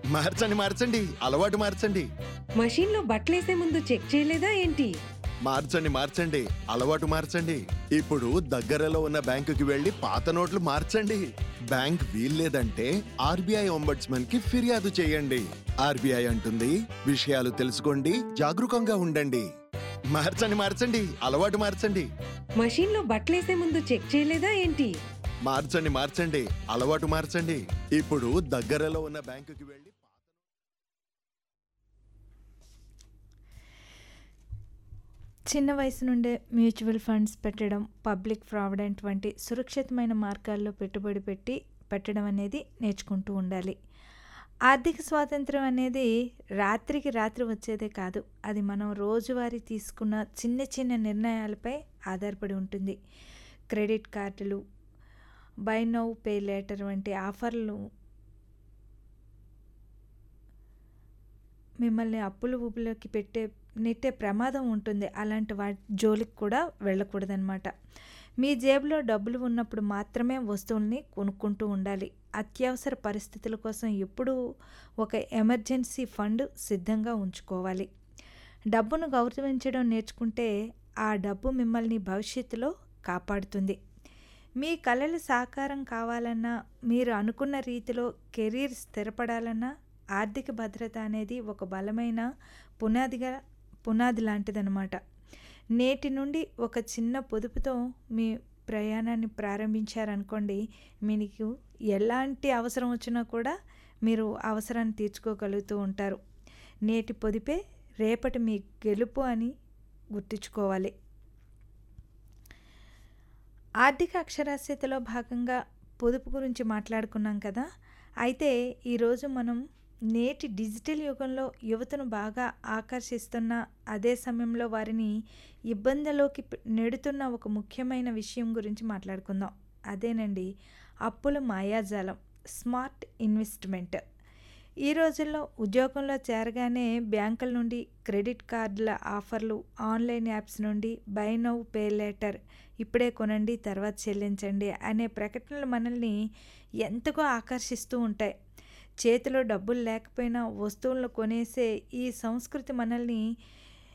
మార్చండి మార్చండి అలవాటు మార్చండి మషీన్లో బట్టలేసే ముందు చెక్ చేయలేదా ఏంటి మార్చండి మార్చండి అలవాటు మార్చండి ఇప్పుడు దగ్గరలో ఉన్న బ్యాంకుకి వెళ్లి పాత నోట్లు మార్చండి బ్యాంక్ వీల్లేదంటే ఆర్బీఐ ఒంబడ్స్మన్ కి ఫిర్యాదు చేయండి ఆర్బీఐ అంటుంది విషయాలు తెలుసుకోండి జాగరూకంగా ఉండండి మార్చండి మార్చండి అలవాటు మార్చండి మషీన్లో బట్టలేసే ముందు చెక్ చేయలేదా ఏంటి మార్చండి మార్చండి అలవాటు మార్చండి ఇప్పుడు దగ్గరలో ఉన్న బ్యాంకుకి వెళ్లి చిన్న వయసు నుండే మ్యూచువల్ ఫండ్స్ పెట్టడం పబ్లిక్ ప్రావిడెంట్ వంటి సురక్షితమైన మార్గాల్లో పెట్టుబడి పెట్టి పెట్టడం అనేది నేర్చుకుంటూ ఉండాలి ఆర్థిక స్వాతంత్రం అనేది రాత్రికి రాత్రి వచ్చేదే కాదు అది మనం రోజువారీ తీసుకున్న చిన్న చిన్న నిర్ణయాలపై ఆధారపడి ఉంటుంది క్రెడిట్ కార్డులు బై నౌ పే లేటర్ వంటి ఆఫర్లు మిమ్మల్ని అప్పుల ఊబిలోకి పెట్టే నెట్టే ప్రమాదం ఉంటుంది అలాంటి వాటి జోలికి కూడా వెళ్ళకూడదనమాట మీ జేబులో డబ్బులు ఉన్నప్పుడు మాత్రమే వస్తువుల్ని కొనుక్కుంటూ ఉండాలి అత్యవసర పరిస్థితుల కోసం ఎప్పుడూ ఒక ఎమర్జెన్సీ ఫండ్ సిద్ధంగా ఉంచుకోవాలి డబ్బును గౌరవించడం నేర్చుకుంటే ఆ డబ్బు మిమ్మల్ని భవిష్యత్తులో కాపాడుతుంది మీ కళలు సాకారం కావాలన్నా మీరు అనుకున్న రీతిలో కెరీర్ స్థిరపడాలన్నా ఆర్థిక భద్రత అనేది ఒక బలమైన పునాదిగా పునాది లాంటిదనమాట నేటి నుండి ఒక చిన్న పొదుపుతో మీ ప్రయాణాన్ని ప్రారంభించారనుకోండి మీకు ఎలాంటి అవసరం వచ్చినా కూడా మీరు అవసరాన్ని తీర్చుకోగలుగుతూ ఉంటారు నేటి పొదుపే రేపటి మీ గెలుపు అని గుర్తుంచుకోవాలి ఆర్థిక అక్షరాస్యతలో భాగంగా పొదుపు గురించి మాట్లాడుకున్నాం కదా అయితే ఈరోజు మనం నేటి డిజిటల్ యుగంలో యువతను బాగా ఆకర్షిస్తున్న అదే సమయంలో వారిని ఇబ్బందిలోకి పె- నెడుతున్న ఒక ముఖ్యమైన విషయం గురించి మాట్లాడుకుందాం అదేనండి అప్పుల మాయాజాలం స్మార్ట్ ఇన్వెస్ట్మెంట్ ఈ రోజుల్లో ఉద్యోగంలో చేరగానే బ్యాంకుల నుండి క్రెడిట్ కార్డుల ఆఫర్లు ఆన్లైన్ యాప్స్ నుండి బై నౌ పే లేటర్ ఇప్పుడే కొనండి తర్వాత చెల్లించండి అనే ప్రకటనలు మనల్ని ఎంతగా ఆకర్షిస్తూ ఉంటాయి చేతిలో డబ్బులు లేకపోయినా వస్తువులను కొనేసే ఈ సంస్కృతి మనల్ని